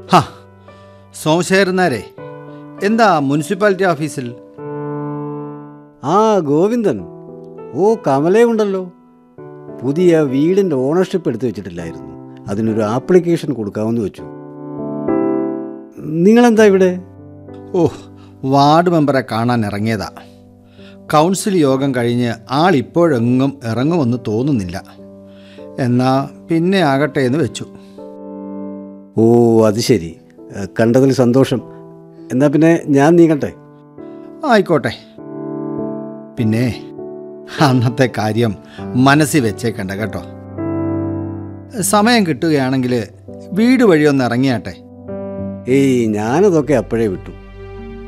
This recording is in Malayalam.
ഹാ സോമശേഖരനാരെ എന്താ മുനിസിപ്പാലിറ്റി ഓഫീസിൽ ആ ഗോവിന്ദൻ ഓ കമലയുണ്ടല്ലോ പുതിയ വീടിൻ്റെ ഓണർഷിപ്പ് എടുത്തു വെച്ചിട്ടില്ലായിരുന്നു അതിനൊരു ആപ്ലിക്കേഷൻ കൊടുക്കാമെന്ന് വെച്ചു നിങ്ങളെന്താ ഇവിടെ ഓ വാർഡ് മെമ്പറെ കാണാൻ ഇറങ്ങിയതാ കൗൺസിൽ യോഗം കഴിഞ്ഞ് ആൾ ഇപ്പോഴെങ്ങും ഇറങ്ങുമെന്ന് തോന്നുന്നില്ല എന്നാ പിന്നെ ആകട്ടെ എന്ന് വെച്ചു ഓ അത് ശരി ഏ, കണ്ടതിൽ സന്തോഷം എന്നാ പിന്നെ ഞാൻ നീങ്ങട്ടെ ആയിക്കോട്ടെ പിന്നെ അന്നത്തെ കാര്യം മനസ്സിൽ വെച്ചേക്കണ്ട കേട്ടോ സമയം കിട്ടുകയാണെങ്കിൽ വീട് വഴി ഒന്ന് ഇറങ്ങിയാട്ടെ ഏയ് ഞാനതൊക്കെ അപ്പോഴേ വിട്ടു